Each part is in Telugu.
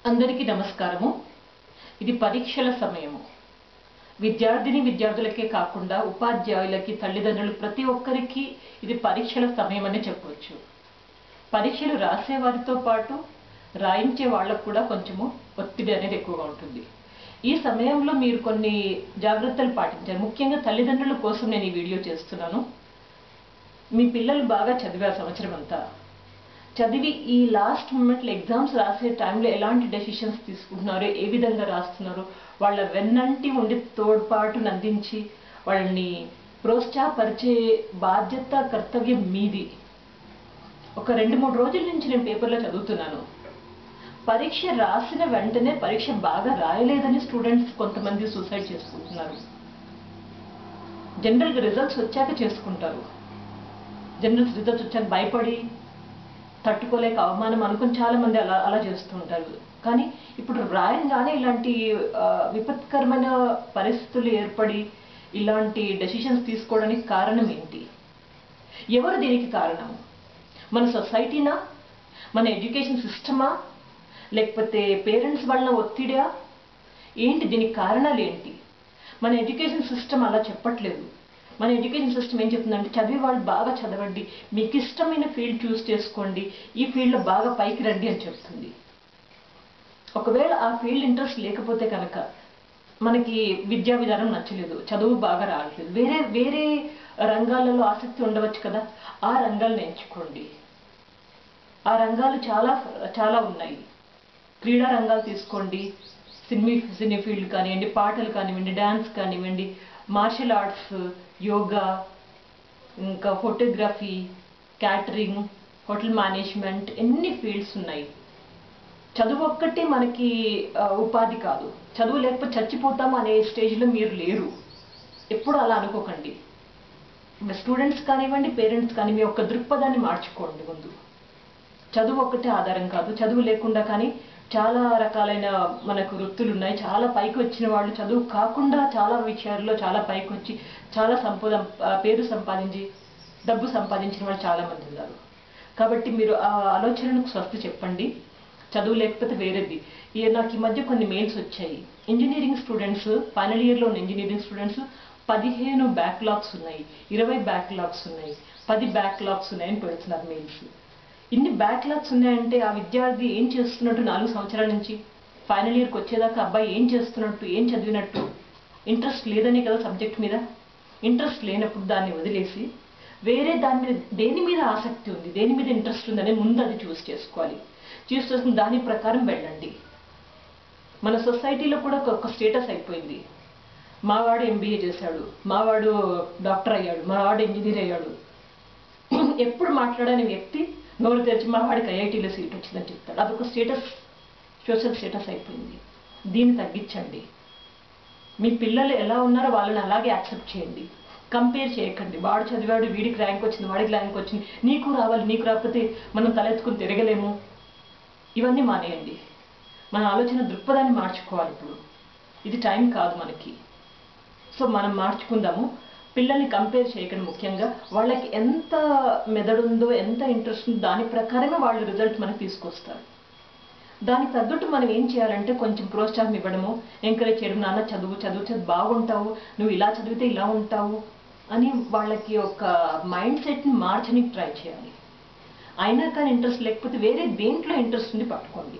అందరికీ నమస్కారము ఇది పరీక్షల సమయము విద్యార్థిని విద్యార్థులకే కాకుండా ఉపాధ్యాయులకి తల్లిదండ్రులు ప్రతి ఒక్కరికి ఇది పరీక్షల సమయం అని చెప్పవచ్చు పరీక్షలు రాసే వారితో పాటు రాయించే వాళ్ళకు కూడా కొంచెము ఒత్తిడి అనేది ఎక్కువగా ఉంటుంది ఈ సమయంలో మీరు కొన్ని జాగ్రత్తలు పాటించారు ముఖ్యంగా తల్లిదండ్రుల కోసం నేను ఈ వీడియో చేస్తున్నాను మీ పిల్లలు బాగా చదివారు సంవత్సరం అంతా చదివి ఈ లాస్ట్ మూమెంట్లో ఎగ్జామ్స్ రాసే టైంలో ఎలాంటి డెసిషన్స్ తీసుకుంటున్నారో ఏ విధంగా రాస్తున్నారో వాళ్ళ వెన్నంటి ఉండి తోడ్పాటును అందించి వాళ్ళని ప్రోత్సాహపరిచే బాధ్యత కర్తవ్యం మీది ఒక రెండు మూడు రోజుల నుంచి నేను పేపర్లో చదువుతున్నాను పరీక్ష రాసిన వెంటనే పరీక్ష బాగా రాయలేదని స్టూడెంట్స్ కొంతమంది సూసైడ్ చేసుకుంటున్నారు జనరల్గా రిజల్ట్స్ వచ్చాక చేసుకుంటారు జనరల్స్ రిజల్ట్స్ వచ్చాక భయపడి తట్టుకోలేక అవమానం అనుకుని చాలా మంది అలా అలా చేస్తూ ఉంటారు కానీ ఇప్పుడు రాయంగానే ఇలాంటి ఆ, విపత్కరమైన పరిస్థితులు ఏర్పడి ఇలాంటి డెసిషన్స్ తీసుకోవడానికి కారణం ఏంటి ఎవరు దీనికి కారణం మన సొసైటీనా మన ఎడ్యుకేషన్ సిస్టమా లేకపోతే పేరెంట్స్ వలన ఒత్తిడా ఏంటి దీనికి కారణాలు ఏంటి మన ఎడ్యుకేషన్ సిస్టమ్ అలా చెప్పట్లేదు మన ఎడ్యుకేషన్ సిస్టమ్ ఏం చెప్తుందంటే చదివే వాళ్ళు బాగా చదవండి మీకు ఇష్టమైన ఫీల్డ్ చూస్ చేసుకోండి ఈ ఫీల్డ్లో బాగా పైకి రండి అని చెప్తుంది ఒకవేళ ఆ ఫీల్డ్ ఇంట్రెస్ట్ లేకపోతే కనుక మనకి విద్యా విధానం నచ్చలేదు చదువు బాగా రావట్లేదు వేరే వేరే రంగాలలో ఆసక్తి ఉండవచ్చు కదా ఆ రంగాలను ఎంచుకోండి ఆ రంగాలు చాలా చాలా ఉన్నాయి క్రీడా రంగాలు తీసుకోండి సినిమీ సినీ ఫీల్డ్ కానివ్వండి పాటలు కానివ్వండి డ్యాన్స్ కానివ్వండి మార్షల్ ఆర్ట్స్ యోగా ఇంకా ఫోటోగ్రఫీ క్యాటరింగ్ హోటల్ మేనేజ్మెంట్ ఎన్ని ఫీల్డ్స్ ఉన్నాయి చదువు ఒక్కటే మనకి ఆ, ఉపాధి కాదు చదువు లేకపోతే చచ్చిపోతాం అనే స్టేజ్లో మీరు లేరు ఎప్పుడు అలా అనుకోకండి స్టూడెంట్స్ కానివ్వండి పేరెంట్స్ కానీ మీ యొక్క దృక్పథాన్ని మార్చుకోండి ముందు చదువు ఒక్కటే ఆధారం కాదు చదువు లేకుండా కానీ చాలా రకాలైన మనకు వృత్తులు ఉన్నాయి చాలా పైకి వచ్చిన వాళ్ళు చదువు కాకుండా చాలా విషయాల్లో చాలా పైకి వచ్చి చాలా సంపద ఆ, పేరు సంపాదించి డబ్బు సంపాదించిన వాళ్ళు చాలా మంది ఉన్నారు కాబట్టి మీరు ఆ ఆలోచనకు స్వస్తి చెప్పండి చదువు లేకపోతే వేరేది ఈ నాకు ఈ మధ్య కొన్ని మెయిల్స్ వచ్చాయి ఇంజనీరింగ్ స్టూడెంట్స్ ఫైనల్ ఇయర్లో ఉన్న ఇంజనీరింగ్ స్టూడెంట్స్ పదిహేను బ్యాక్లాగ్స్ ఉన్నాయి ఇరవై బ్యాక్లాగ్స్ ఉన్నాయి పది బ్యాక్లాగ్స్ ఉన్నాయని పెడుతున్నారు మెయిల్స్ ఇన్ని బ్యాక్లాగ్స్ ఉన్నాయంటే ఆ విద్యార్థి ఏం చేస్తున్నట్టు నాలుగు సంవత్సరాల నుంచి ఫైనల్ ఇయర్కి వచ్చేదాకా అబ్బాయి ఏం చేస్తున్నట్టు ఏం చదివినట్టు ఇంట్రెస్ట్ లేదనే కదా సబ్జెక్ట్ మీద ఇంట్రెస్ట్ లేనప్పుడు దాన్ని వదిలేసి వేరే దాని మీద దేని మీద ఆసక్తి ఉంది దేని మీద ఇంట్రెస్ట్ ఉందని ముందు అది చూస్ చేసుకోవాలి చూస్ చేసుకుని దాని ప్రకారం వెళ్ళండి మన సొసైటీలో కూడా ఒక- ఒక స్టేటస్ అయిపోయింది మావాడు ఎంబీఏ చేశాడు మావాడు డాక్టర్ అయ్యాడు మావాడు ఇంజనీర్ అయ్యాడు ఎప్పుడు మాట్లాడని వ్యక్తి నోరు తెరిచి మా వాడికి ఐఐటీలో సీట్ వచ్చిందని చెప్తాడు అదొక స్టేటస్ సోషల్ స్టేటస్ అయిపోయింది దీన్ని తగ్గించండి మీ పిల్లలు ఎలా ఉన్నారో వాళ్ళని అలాగే యాక్సెప్ట్ చేయండి కంపేర్ చేయకండి వాడు చదివాడు వీడికి ర్యాంక్ వచ్చింది వాడికి ర్యాంక్ వచ్చింది నీకు రావాలి నీకు రాకపోతే మనం తలెత్తుకుని తిరగలేము ఇవన్నీ మానేయండి మన ఆలోచన దృక్పథాన్ని మార్చుకోవాలి ఇప్పుడు ఇది టైం కాదు మనకి సో మనం మార్చుకుందాము పిల్లల్ని కంపేర్ చేయకండి ముఖ్యంగా వాళ్ళకి ఎంత మెదడు ఉందో ఎంత ఇంట్రెస్ట్ ఉందో దాని ప్రకారమే వాళ్ళు రిజల్ట్ మనకి తీసుకొస్తారు దానికి తగ్గట్టు మనం ఏం చేయాలంటే కొంచెం ప్రోత్సాహం ఇవ్వడము ఎంకరేజ్ చేయడం నాన్న చదువు చదువు చదువు బాగుంటావు నువ్వు ఇలా చదివితే ఇలా ఉంటావు అని వాళ్ళకి ఒక మైండ్ సెట్ని మార్చడానికి ట్రై చేయాలి అయినా కానీ ఇంట్రెస్ట్ లేకపోతే వేరే దేంట్లో ఇంట్రెస్ట్ ఉంది పట్టుకోండి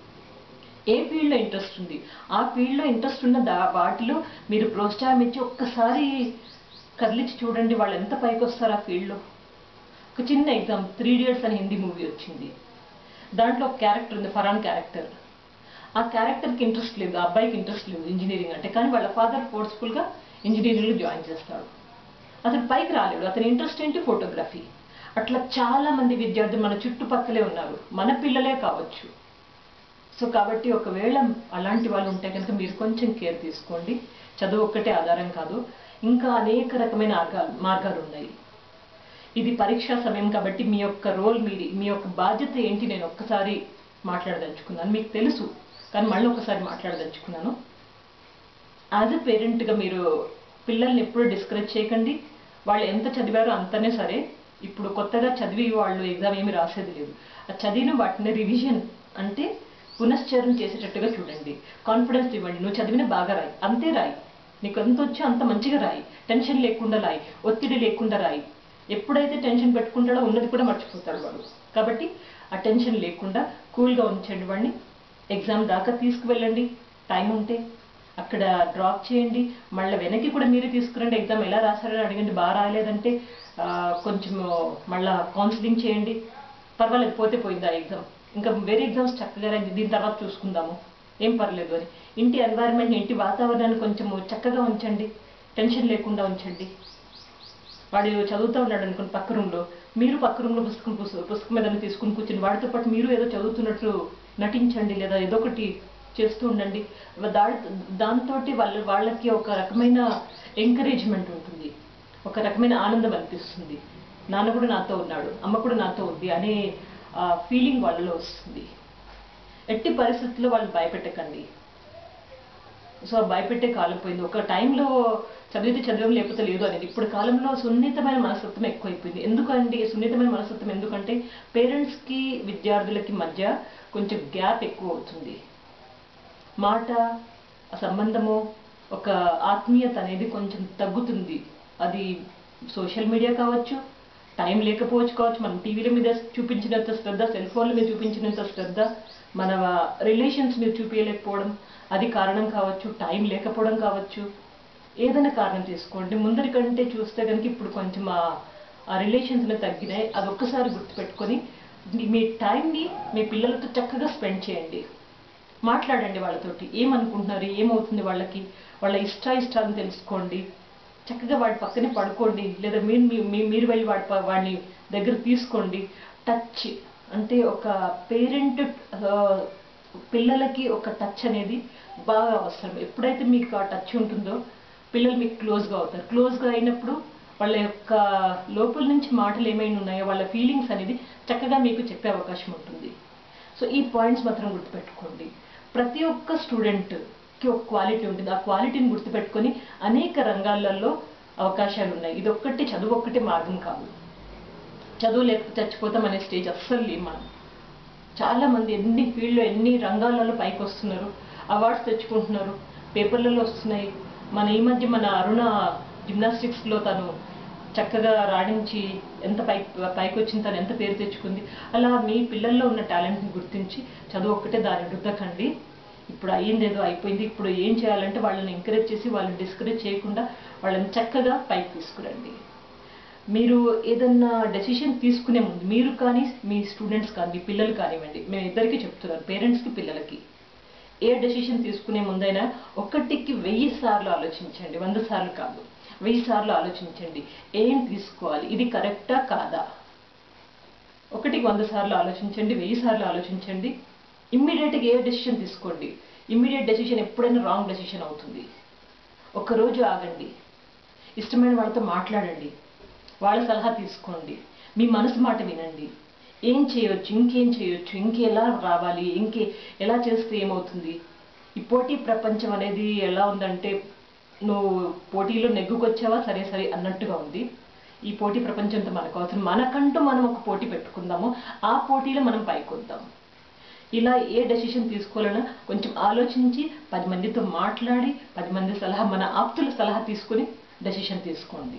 ఏ ఫీల్డ్లో ఇంట్రెస్ట్ ఉంది ఆ ఫీల్డ్లో ఇంట్రెస్ట్ ఉన్న దా వాటిలో మీరు ప్రోత్సాహం ఇచ్చి ఒక్కసారి కదిలించి చూడండి వాళ్ళు ఎంత పైకి వస్తారు ఆ ఫీల్డ్లో ఒక చిన్న ఎగ్జామ్ త్రీ ఇడియట్స్ అని హిందీ మూవీ వచ్చింది దాంట్లో ఒక క్యారెక్టర్ ఉంది ఫరాన్ క్యారెక్టర్ ఆ క్యారెక్టర్కి ఇంట్రెస్ట్ లేదు ఆ అబ్బాయికి ఇంట్రెస్ట్ లేదు ఇంజనీరింగ్ అంటే కానీ వాళ్ళ ఫాదర్ ఫోర్స్ఫుల్గా ఇంజనీరింగ్లో జాయిన్ చేస్తాడు అతను పైకి రాలేడు అతని ఇంట్రెస్ట్ ఏంటి ఫోటోగ్రఫీ అట్లా చాలా మంది విద్యార్థులు మన చుట్టుపక్కలే ఉన్నారు మన పిల్లలే కావచ్చు సో కాబట్టి ఒకవేళ అలాంటి వాళ్ళు ఉంటే కనుక మీరు కొంచెం కేర్ తీసుకోండి చదువు ఒక్కటే ఆధారం కాదు ఇంకా అనేక రకమైన మార్గాలు మార్గాలు ఉన్నాయి ఇది పరీక్షా సమయం కాబట్టి మీ యొక్క రోల్ మీది మీ యొక్క బాధ్యత ఏంటి నేను ఒక్కసారి మాట్లాడదలుచుకున్నాను మీకు తెలుసు కానీ మళ్ళీ ఒకసారి మాట్లాడదలుచుకున్నాను యాజ్ ఎ పేరెంట్గా మీరు పిల్లల్ని ఎప్పుడు డిస్కరేజ్ చేయకండి వాళ్ళు ఎంత చదివారో అంతనే సరే ఇప్పుడు కొత్తగా చదివి వాళ్ళు ఎగ్జామ్ ఏమి రాసేది లేదు ఆ చదివిన వాటిని రివిజన్ అంటే పునశ్చరణ చేసేటట్టుగా చూడండి కాన్ఫిడెన్స్ ఇవ్వండి నువ్వు చదివిన బాగా రాయి అంతే రాయి నీకు ఎంత వచ్చో అంత మంచిగా రాయి టెన్షన్ లేకుండా రాయి ఒత్తిడి లేకుండా రాయి ఎప్పుడైతే టెన్షన్ పెట్టుకుంటాడో ఉన్నది కూడా మర్చిపోతాడు వాడు కాబట్టి ఆ టెన్షన్ లేకుండా కూల్గా ఉంచండి వాడిని ఎగ్జామ్ దాకా తీసుకువెళ్ళండి టైం ఉంటే అక్కడ డ్రాప్ చేయండి మళ్ళీ వెనక్కి కూడా మీరే తీసుకురండి ఎగ్జామ్ ఎలా రాశారని అడగండి బాగా రాలేదంటే ఆ, కొంచెం మళ్ళా కౌన్సిలింగ్ చేయండి పర్వాలేదు పోతే పోయింది ఆ ఎగ్జామ్ ఇంకా వేరే ఎగ్జామ్స్ చక్కగా రాయండి దీని తర్వాత చూసుకుందాము ఏం పర్లేదు అని ఇంటి ఎన్వైరన్మెంట్ ఇంటి వాతావరణాన్ని కొంచెం చక్కగా ఉంచండి టెన్షన్ లేకుండా ఉంచండి వాడు చదువుతూ ఉన్నాడు అనుకోండి పక్క రూమ్లో మీరు పక్క రూమ్లో పుస్తకం పుస్తకం పుస్తకం ఏదైనా తీసుకుని కూర్చుని వాడితో పాటు మీరు ఏదో చదువుతున్నట్లు నటించండి లేదా ఏదో ఒకటి చేస్తూ ఉండండి దాడి దాంతో వాళ్ళ వాళ్ళకి ఒక రకమైన ఎంకరేజ్మెంట్ ఉంటుంది ఒక రకమైన ఆనందం అనిపిస్తుంది నాన్న కూడా నాతో ఉన్నాడు అమ్మ కూడా నాతో ఉంది అనే ఫీలింగ్ వాళ్ళలో వస్తుంది ఎట్టి పరిస్థితుల్లో వాళ్ళు భయపెట్టకండి సో భయపెట్టే కాలం పోయింది ఒక టైంలో చదివితే చదవం లేకపోతే లేదు అనేది ఇప్పుడు కాలంలో సున్నితమైన మనస్తత్వం ఎక్కువైపోయింది ఎందుకండి సున్నితమైన మనస్తత్వం ఎందుకంటే పేరెంట్స్కి విద్యార్థులకి మధ్య కొంచెం గ్యాప్ ఎక్కువ అవుతుంది మాట ఆ సంబంధము ఒక ఆత్మీయత అనేది కొంచెం తగ్గుతుంది అది సోషల్ మీడియా కావచ్చు టైం లేకపోవచ్చు కావచ్చు మనం టీవీల మీద చూపించినంత శ్రద్ధ సెల్ ఫోన్ల మీద చూపించినంత శ్రద్ధ మన రిలేషన్స్ మీద చూపించలేకపోవడం అది కారణం కావచ్చు టైం లేకపోవడం కావచ్చు ఏదైనా కారణం తీసుకోండి ముందరి కంటే చూస్తే కనుక ఇప్పుడు కొంచెం ఆ ఆ రిలేషన్స్ తగ్గినాయి అది ఒక్కసారి గుర్తుపెట్టుకొని మీ- మీ టైంని మీ పిల్లలతో చక్కగా స్పెండ్ చేయండి మాట్లాడండి వాళ్ళతోటి ఏమనుకుంటున్నారు ఏమవుతుంది వాళ్ళకి వాళ్ళ ఇష్ట ఇష్టాలను తెలుసుకోండి చక్కగా వాడి పక్కనే పడుకోండి లేదా మీరు మీ- మీ- మీరు వెళ్ళి వాడి ప- వాడిని దగ్గర తీసుకోండి టచ్ అంటే ఒక పేరెంట్ పిల్లలకి ఒక టచ్ అనేది బాగా అవసరం ఎప్పుడైతే మీకు ఆ టచ్ ఉంటుందో పిల్లలు మీకు క్లోజ్గా అవుతారు క్లోజ్గా అయినప్పుడు వాళ్ళ యొక్క లోపల నుంచి మాటలు ఏమైనా ఉన్నాయో వాళ్ళ ఫీలింగ్స్ అనేది చక్కగా మీకు చెప్పే అవకాశం ఉంటుంది సో ఈ పాయింట్స్ మాత్రం గుర్తుపెట్టుకోండి ప్రతి ఒక్క స్టూడెంట్కి ఒక క్వాలిటీ ఉంటుంది ఆ క్వాలిటీని గుర్తుపెట్టుకొని అనేక రంగాలలో అవకాశాలు ఉన్నాయి ఇది ఒక్కటి చదువు ఒక్కటే మార్గం కాదు చదువు లేకపోతే చచ్చిపోతాం అనే స్టేజ్ అస్సలు లేం మనం చాలా మంది ఎన్ని ఫీల్డ్లో ఎన్ని రంగాలలో పైకి వస్తున్నారు అవార్డ్స్ తెచ్చుకుంటున్నారు పేపర్లలో వస్తున్నాయి మన ఈ మధ్య మన అరుణ జిమ్నాస్టిక్స్లో తను చక్కగా రాణించి ఎంత పైకి పైకి వచ్చింది తను ఎంత పేరు తెచ్చుకుంది అలా మీ పిల్లల్లో ఉన్న టాలెంట్ని గుర్తించి చదువు ఒక్కటే దాన్ని రుద్దకండి ఇప్పుడు అయ్యింది ఏదో అయిపోయింది ఇప్పుడు ఏం చేయాలంటే వాళ్ళని ఎంకరేజ్ చేసి వాళ్ళని డిస్కరేజ్ చేయకుండా వాళ్ళని చక్కగా పైకి తీసుకురండి మీరు ఏదన్నా డెసిషన్ తీసుకునే ముందు మీరు కానీ మీ స్టూడెంట్స్ కానీ మీ పిల్లలు కానివ్వండి మేము ఇద్దరికి చెప్తున్నాను పేరెంట్స్కి పిల్లలకి ఏ డెసిషన్ తీసుకునే ముందైనా ఒకటికి వెయ్యి సార్లు ఆలోచించండి వంద సార్లు కాదు వెయ్యి సార్లు ఆలోచించండి ఏం తీసుకోవాలి ఇది కరెక్టా కాదా ఒకటికి వంద సార్లు ఆలోచించండి వెయ్యి సార్లు ఆలోచించండి ఇమ్మీడియట్గా ఏ డెసిషన్ తీసుకోండి ఇమ్మీడియట్ డెసిషన్ ఎప్పుడైనా రాంగ్ డెసిషన్ అవుతుంది ఒక్కరోజు ఆగండి ఇష్టమైన వాళ్ళతో మాట్లాడండి వాళ్ళ సలహా తీసుకోండి మీ మనసు మాట వినండి ఏం చేయొచ్చు ఇంకేం చేయొచ్చు ఇంకెలా రావాలి ఇంకే ఎలా చేస్తే ఏమవుతుంది ఈ పోటీ ప్రపంచం అనేది ఎలా ఉందంటే నువ్వు పోటీలో నెగ్గుకొచ్చావా సరే సరే అన్నట్టుగా ఉంది ఈ పోటీ ప్రపంచంతో మనకు అవసరం మనకంటూ మనం ఒక పోటీ పెట్టుకుందాము ఆ పోటీలో మనం పైకొద్దాం ఇలా ఏ డెసిషన్ తీసుకోవాలన్నా కొంచెం ఆలోచించి పది మందితో మాట్లాడి పది మంది సలహా మన ఆప్తుల సలహా తీసుకొని డెసిషన్ తీసుకోండి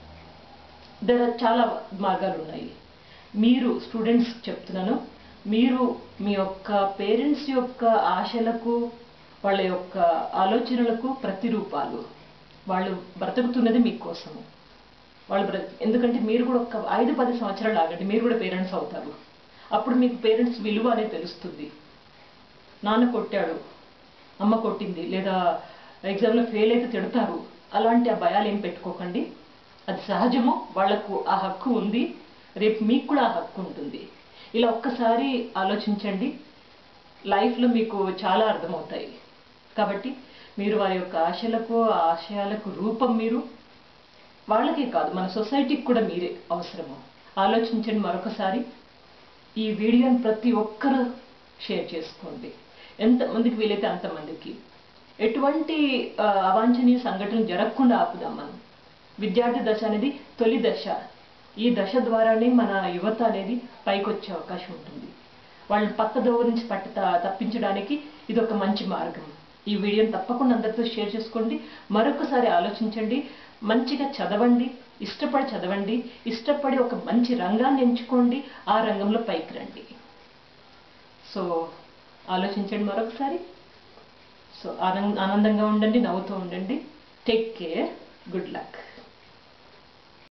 దర్ చాలా మార్గాలు ఉన్నాయి మీరు స్టూడెంట్స్ చెప్తున్నాను మీరు మీ యొక్క పేరెంట్స్ యొక్క ఆశలకు వాళ్ళ యొక్క ఆలోచనలకు ప్రతిరూపాలు వాళ్ళు బ్రతుకుతున్నది మీకోసము వాళ్ళు బ్ర ఎందుకంటే మీరు కూడా ఒక ఐదు పది సంవత్సరాలు ఆగండి మీరు కూడా పేరెంట్స్ అవుతారు అప్పుడు మీకు పేరెంట్స్ విలువ అనేది తెలుస్తుంది నాన్న కొట్టాడు అమ్మ కొట్టింది లేదా ఎగ్జామ్లో ఫెయిల్ అయితే తిడతారు అలాంటి ఆ భయాలు ఏం పెట్టుకోకండి అది సహజము వాళ్లకు ఆ హక్కు ఉంది రేపు మీకు కూడా ఆ హక్కు ఉంటుంది ఇలా ఒక్కసారి ఆలోచించండి లైఫ్లో మీకు చాలా అర్థమవుతాయి కాబట్టి మీరు వారి యొక్క ఆశలకు ఆ ఆశయాలకు రూపం మీరు వాళ్ళకే కాదు మన సొసైటీకి కూడా మీరే అవసరము ఆలోచించండి మరొకసారి ఈ వీడియోని ప్రతి ఒక్కరూ షేర్ చేసుకోండి ఎంతమందికి వీలైతే అంతమందికి ఎటువంటి ఆ, అవాంఛనీయ సంఘటన జరగకుండా ఆపుదాం మనం విద్యార్థి దశ అనేది తొలి దశ ఈ దశ ద్వారానే మన యువత అనేది పైకొచ్చే అవకాశం ఉంటుంది వాళ్ళని పక్క దోవ నుంచి పట్టి త- తప్పించడానికి ఇది ఒక మంచి మార్గం ఈ వీడియోని తప్పకుండా అందరితో షేర్ చేసుకోండి మరొకసారి ఆలోచించండి మంచిగా చదవండి ఇష్టపడి చదవండి ఇష్టపడి ఒక మంచి రంగాన్ని ఎంచుకోండి ఆ రంగంలో పైకి రండి సో ఆలోచించండి మరొకసారి సో ఆనందంగా ఉండండి నవ్వుతూ ఉండండి టేక్ కేర్ గుడ్ లక్